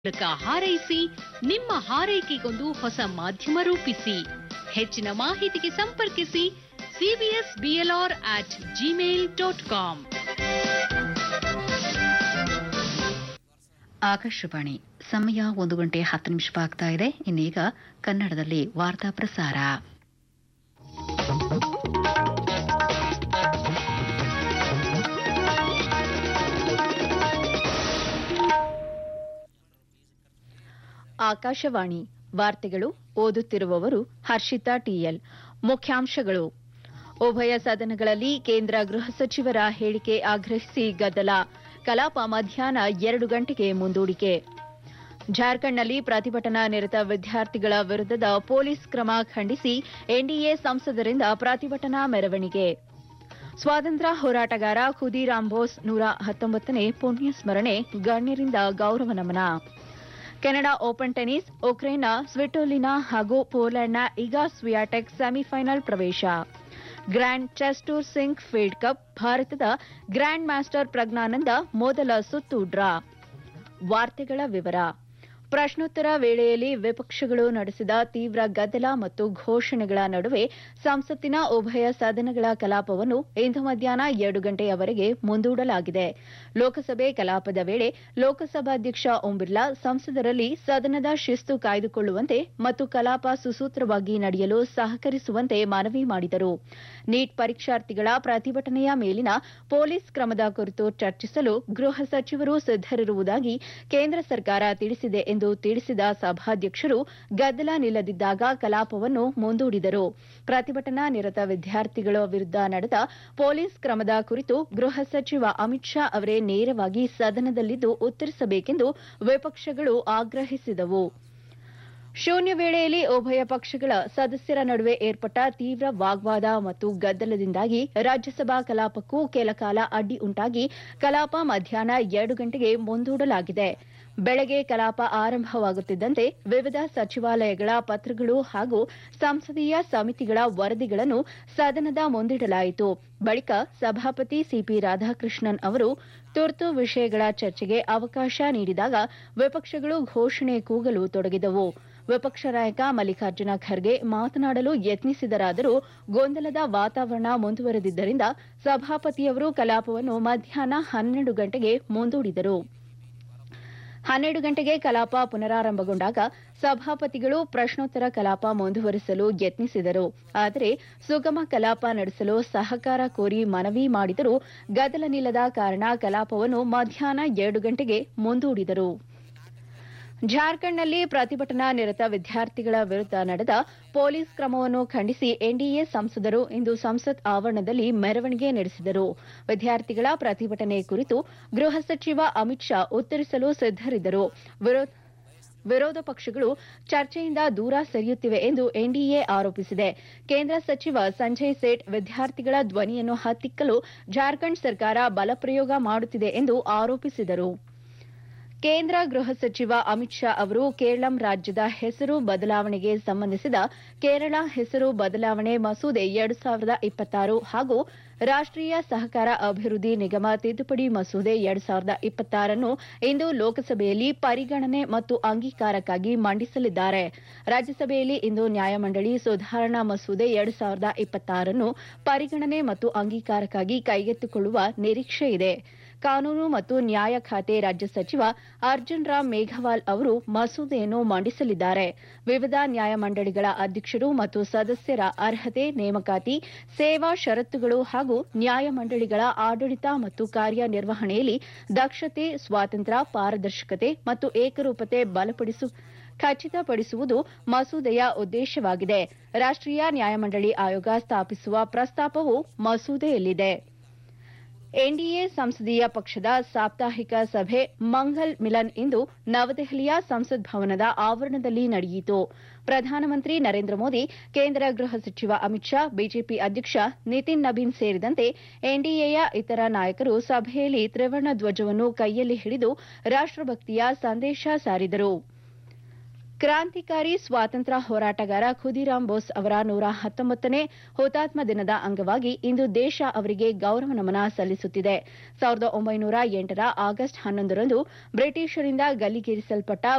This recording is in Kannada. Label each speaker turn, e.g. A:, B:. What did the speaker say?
A: ಮೂಲಕ ಹಾರೈಸಿ ನಿಮ್ಮ ಹಾರೈಕೆಗೊಂದು ಹೊಸ ಮಾಧ್ಯಮ ರೂಪಿಸಿ ಹೆಚ್ಚಿನ ಮಾಹಿತಿಗೆ ಸಂಪರ್ಕಿಸಿ CBS BLR at Gmail dot com
B: Akashvani ಸಮಯ ಒಂದು ಗಂಟೆ ಹತ್ತು ನಿಮಿಷ ಆಗ್ತಾ ಇದೆ ಇನ್ನೀಗ ಕನ್ನಡದಲ್ಲಿ ವಾರ್ತಾ ಪ್ರಸಾರ
C: ಆಕಾಶವಾಣಿ ವಾರ್ತೆಗಳು ಓದುತ್ತಿರುವವರು ಹರ್ಷಿತಾ ಟಿಎಲ್ ಮುಖ್ಯಾಂಶಗಳು ಉಭಯ ಸದನಗಳಲ್ಲಿ ಕೇಂದ್ರ ಗೃಹ ಸಚಿವರ ಹೇಳಿಕೆ ಆಗ್ರಹಿಸಿ ಗದ್ದಲ ಕಲಾಪ ಮಧ್ಯಾಹ್ನ ಎರಡು ಗಂಟೆಗೆ ಮುಂದೂಡಿಕೆ ಜಾರ್ಖಂಡ್ನಲ್ಲಿ ಪ್ರತಿಭಟನಾ ನಿರತ ವಿದ್ಯಾರ್ಥಿಗಳ ವಿರುದ್ಧದ ಪೊಲೀಸ್ ಕ್ರಮ ಖಂಡಿಸಿ ಎನ್ಡಿಎ ಸಂಸದರಿಂದ ಪ್ರತಿಭಟನಾ ಮೆರವಣಿಗೆ ಸ್ವಾತಂತ್ರ್ಯ ಹೋರಾಟಗಾರ ಖುದೀರಾಮ್ ಬೋಸ್ ನೂರ ಹತ್ತೊಂಬತ್ತನೇ ಪುಣ್ಯ ಸ್ಮರಣೆ ಗಣ್ಯರಿಂದ ಗೌರವ ನಮನ ಕೆನಡಾ ಓಪನ್ ಟೆನಿಸ್ ಉಕ್ರೇನ್ನ ಸ್ವಿಟೋಲಿನಾ ಹಾಗೂ ಪೋಲೆಂಡ್ನ ಇಗಾ ಸ್ವಿಯಾಟೆಕ್ ಸೆಮಿಫೈನಲ್ ಪ್ರವೇಶ grand chess tour Sinquefield cup ಭಾರತದ ಗ್ರ್ಯಾಂಡ್ ಮಾಸ್ಟರ್ ಪ್ರಜ್ಞಾನಂದ ಮೊದಲ ಸುತ್ತು ಡ್ರಾ ವಾರ್ತೆಗಳ ವಿವರ ಪ್ರಶ್ನೋತ್ತರ ವೇಳೆಯಲ್ಲಿ ವಿಪಕ್ಷಗಳು ನಡೆಸಿದ ತೀವ್ರ ಗದ್ದಲ ಮತ್ತು ಘೋಷಣೆಗಳ ನಡುವೆ ಸಂಸತ್ತಿನ ಉಭಯ ಸದನಗಳ ಕಲಾಪವನ್ನು ಇಂದು ಮಧ್ಯಾಹ್ನ ಎರಡು ಗಂಟೆಯವರೆಗೆ ಮುಂದೂಡಲಾಗಿದೆ ಲೋಕಸಭೆ ಕಲಾಪದ ವೇಳೆ ಲೋಕಸಭಾಧ್ಯಕ್ಷ ಓಂ ಬಿರ್ಲಾ ಸಂಸದರಲ್ಲಿ ಸದನದ ಶಿಸ್ತು ಕಾಯ್ದುಕೊಳ್ಳುವಂತೆ ಮತ್ತು ಕಲಾಪ ಸುಸೂತ್ರವಾಗಿ ನಡೆಯಲು ಸಹಕರಿಸುವಂತೆ ಮನವಿ ಮಾಡಿದರು ನೀಟ್ ಪರೀಕ್ಷಾರ್ಥಿಗಳ ಪ್ರತಿಭಟನೆಯ ಮೇಲಿನ ಪೊಲೀಸ್ ಕ್ರಮದ ಕುರಿತು ಚರ್ಚಿಸಲು ಗೃಹ ಸಚಿವರು ಸಿದ್ದರಿರುವುದಾಗಿ ಕೇಂದ್ರ ಸರ್ಕಾರ ತಿಳಿಸಿದೆ ಎಂದು ತಿಳಿಸಿದ ಸಭಾಧ್ಯಕ್ಷರು ಗದ್ದಲ ನಿಲ್ಲದಿದ್ದಾಗ ಕಲಾಪವನ್ನು ಮುಂದೂಡಿದರು ಪ್ರತಿಭಟನಾ ನಿರತ ವಿದ್ಯಾರ್ಥಿಗಳ ವಿರುದ್ಧ ನಡೆದ ಪೊಲೀಸ್ ಕ್ರಮದ ಕುರಿತು ಗೃಹ ಸಚಿವ ಅಮಿತ್ ಶಾ ಅವರೇ ನೇರವಾಗಿ ಸದನದಲ್ಲಿದ್ದು ಉತ್ತರಿಸಬೇಕೆಂದು ವಿಪಕ್ಷಗಳು ಆಗ್ರಹಿಸಿದವು ಶೂನ್ಯ ವೇಳೆಯಲ್ಲಿ ಉಭಯ ಪಕ್ಷಗಳ ಸದಸ್ಯರ ನಡುವೆ ಏರ್ಪಟ್ಟ ತೀವ್ರ ವಾಗ್ವಾದ ಮತ್ತು ಗದ್ದಲದಿಂದಾಗಿ ರಾಜ್ಯಸಭಾ ಕಲಾಪಕ್ಕೂ ಕೆಲಕಾಲ ಅಡ್ಡಿ ಉಂಟಾಗಿ ಕಲಾಪ ಮಧ್ಯಾಹ್ನ ಎರಡು ಗಂಟೆಗೆ ಮುಂದೂಡಲಾಗಿದೆ ಬೆಳಗ್ಗೆ ಕಲಾಪ ಆರಂಭವಾಗುತ್ತಿದ್ದಂತೆ ವಿವಿಧ ಸಚಿವಾಲಯಗಳ ಪತ್ರಗಳು ಹಾಗೂ ಸಂಸದೀಯ ಸಮಿತಿಗಳ ವರದಿಗಳನ್ನು ಸದನದ ಮುಂದಿಡಲಾಯಿತು ಬಳಿಕ ಸಭಾಪತಿ ಸಿಪಿ ರಾಧಾಕೃಷ್ಣನ್ ಅವರು ತುರ್ತು ವಿಷಯಗಳ ಚರ್ಚೆಗೆ ಅವಕಾಶ ನೀಡಿದಾಗ ವಿಪಕ್ಷಗಳು ಘೋಷಣೆ ಕೂಗಲು ತೊಡಗಿದವು ವಿಪಕ್ಷ ನಾಯಕ ಮಲ್ಲಿಕಾರ್ಜುನ ಖರ್ಗೆ ಮಾತನಾಡಲು ಯತ್ನಿಸಿದರಾದರೂ ಗೊಂದಲದ ವಾತಾವರಣ ಮುಂದುವರೆದಿದ್ದರಿಂದ ಸಭಾಪತಿಯವರು ಕಲಾಪವನ್ನು ಮಧ್ಯಾಹ್ನ ಹನ್ನೆರಡು ಗಂಟೆಗೆ ಮುಂದೂಡಿದರು ಹನ್ನೆರಡು ಗಂಟೆಗೆ ಕಲಾಪ ಪುನರಾರಂಭಗೊಂಡಾಗ ಸಭಾಪತಿಗಳು ಪ್ರಶ್ನೋತ್ತರ ಕಲಾಪ ಮುಂದುವರಿಸಲು ಯತ್ನಿಸಿದರು ಆದರೆ ಸುಗಮ ಕಲಾಪ ನಡೆಸಲು ಸಹಕಾರ ಕೋರಿ ಮನವಿ ಮಾಡಿದರೂ ಗದ್ದಲ ನಿಲ್ಲದ ಕಾರಣ ಕಲಾಪವನ್ನು ಮಧ್ಯಾಹ್ನ ಎರಡು ಗಂಟೆಗೆ ಮುಂದೂಡಿದರು ಜಾರ್ಖಂಡ್ನಲ್ಲಿ ಪ್ರತಿಭಟನಾ ನಿರತ ವಿದ್ಯಾರ್ಥಿಗಳ ವಿರುದ್ಧ ನಡೆದ ಪೊಲೀಸ್ ಕ್ರಮವನ್ನು ಖಂಡಿಸಿ ಎನ್ಡಿಎ ಸಂಸದರು ಇಂದು ಸಂಸತ್ ಆವರಣದಲ್ಲಿ ಮೆರವಣಿಗೆ ನಡೆಸಿದರು ವಿದ್ಯಾರ್ಥಿಗಳ ಪ್ರತಿಭಟನೆ ಕುರಿತು ಗೃಹ ಸಚಿವ ಅಮಿತ್ ಶಾ ಉತ್ತರಿಸಲು ಸಿದ್ದರಿದ್ದರು ವಿರೋಧ ಪಕ್ಷಗಳು ಚರ್ಚೆಯಿಂದ ದೂರ ಸರಿಯುತ್ತಿವೆ ಎಂದು ಎನ್ಡಿಎ ಆರೋಪಿಸಿದೆ ಕೇಂದ್ರ ಸಚಿವ ಸಂಜಯ್ ಸೇಠ್ ವಿದ್ಯಾರ್ಥಿಗಳ ಧ್ವನಿಯನ್ನು ಹತ್ತಿಕ್ಕಲು ಜಾರ್ಖಂಡ್ ಸರ್ಕಾರ ಬಲಪ್ರಯೋಗ ಮಾಡುತ್ತಿದೆ ಎಂದು ಆರೋಪಿಸಿದರು ಕೇಂದ್ರ ಗೃಹ ಸಚಿವ ಅಮಿತ್ ಶಾ ಅವರು ಕೇರಳಂ ರಾಜ್ಯದ ಹೆಸರು ಬದಲಾವಣೆಗೆ ಸಂಬಂಧಿಸಿದ ಕೇರಳ ಹೆಸರು ಬದಲಾವಣೆ ಮಸೂದೆ ಎರಡು ಸಾವಿರದ ಇಪ್ಪತ್ತಾರು ಹಾಗೂ ರಾಷ್ಟೀಯ ಸಹಕಾರ ಅಭಿವೃದ್ಧಿ ನಿಗಮ ತಿದ್ದುಪಡಿ ಮಸೂದೆ ಎರಡು ಸಾವಿರದ ಇಪ್ಪತ್ತಾರನ್ನು ಇಂದು ಲೋಕಸಭೆಯಲ್ಲಿ ಪರಿಗಣನೆ ಮತ್ತು ಅಂಗೀಕಾರಕ್ಕಾಗಿ ಮಂಡಿಸಲಿದ್ದಾರೆ ರಾಜ್ಯಸಭೆಯಲ್ಲಿ ಇಂದು ನ್ಯಾಯಮಂಡಳಿ ಸುಧಾರಣಾ ಮಸೂದೆ ಎರಡು ಸಾವಿರದ ಇಪ್ಪತ್ತಾರನ್ನು ಪರಿಗಣನೆ ಮತ್ತು ಅಂಗೀಕಾರಕ್ಕಾಗಿ ಕೈಗೆತ್ತಿಕೊಳ್ಳುವ ನಿರೀಕ್ಷೆ ಇದೆ ಕಾನೂನು ಮತ್ತು ನ್ಯಾಯ ಖಾತೆ ರಾಜ್ಯ ಸಚಿವ ಅರ್ಜುನ್ ರಾಮ್ ಮೇಘವಾಲ್ ಅವರು ಮಸೂದೆಯನ್ನು ಮಂಡಿಸಲಿದ್ದಾರೆ ವಿವಿಧ ನ್ಯಾಯಮಂಡಳಿಗಳ ಅಧ್ಯಕ್ಷರು ಮತ್ತು ಸದಸ್ಯರ ಅರ್ಹತೆ ನೇಮಕಾತಿ ಸೇವಾ ಷರತ್ತುಗಳು ಹಾಗೂ ನ್ಯಾಯಮಂಡಳಿಗಳ ಆಡಳಿತ ಮತ್ತು ಕಾರ್ಯನಿರ್ವಹಣೆಯಲ್ಲಿ ದಕ್ಷತೆ ಸ್ವಾತಂತ್ರ್ಯ ಪಾರದರ್ಶಕತೆ ಮತ್ತು ಏಕರೂಪತೆ ಬಲಪಡಿಸು ಖಚಿತಪಡಿಸುವುದು ಮಸೂದೆಯ ಉದ್ದೇಶವಾಗಿದೆ ರಾಷ್ಟೀಯ ನ್ಯಾಯಮಂಡಳಿ ಆಯೋಗ ಸ್ಥಾಪಿಸುವ ಪ್ರಸ್ತಾಪವು ಮಸೂದೆಯಲ್ಲಿದೆ ಎನ್ಡಿಎ ಸಂಸದೀಯ ಪಕ್ಷದ ಸಾಪ್ತಾಹಿಕ ಸಭೆ ಮಂಗಲ್ ಮಿಲನ್ ಇಂದು ನವದೆಹಲಿಯ ಸಂಸತ್ ಭವನದ ಆವರಣದಲ್ಲಿ ನಡೆಯಿತು ಪ್ರಧಾನಮಂತ್ರಿ ನರೇಂದ್ರ ಮೋದಿ ಕೇಂದ್ರ ಗೃಹ ಸಚಿವ ಅಮಿತ್ ಶಾ ಬಿಜೆಪಿ ಅಧ್ಯಕ್ಷ ನಿತಿನ್ ನಬೀನ್ ಸೇರಿದಂತೆ ಎನ್ಡಿಎಯ ಇತರ ನಾಯಕರು ಸಭೆಯಲ್ಲಿ ತ್ರಿವರ್ಣ ಧ್ವಜವನ್ನು ಕೈಯಲ್ಲಿ ಹಿಡಿದು ರಾಷ್ಟಭಕ್ತಿಯ ಸಂದೇಶ ಸಾರಿದರು ಕ್ರಾಂತಿಕಾರಿ ಸ್ವಾತಂತ್ರ್ಯ ಹೋರಾಟಗಾರ ಖುದೀರಾಮ್ ಬೋಸ್ ಅವರ ನೂರ ಹತ್ತೊಂಬತ್ತನೇ ಹುತಾತ್ಮ ದಿನದ ಅಂಗವಾಗಿ ಇಂದು ದೇಶ ಅವರಿಗೆ ಗೌರವ ನಮನ ಸಲ್ಲಿಸುತ್ತಿದೆ ಸಾವಿರದ ಒಂಬೈನೂರ ಎಂಟರ ಆಗಸ್ಟ್ ಹನ್ನೊಂದರಂದು ಬ್ರಿಟಿಷರಿಂದ ಗಲ್ಲಿಗೇರಿಸಲ್ಪಟ್ಟ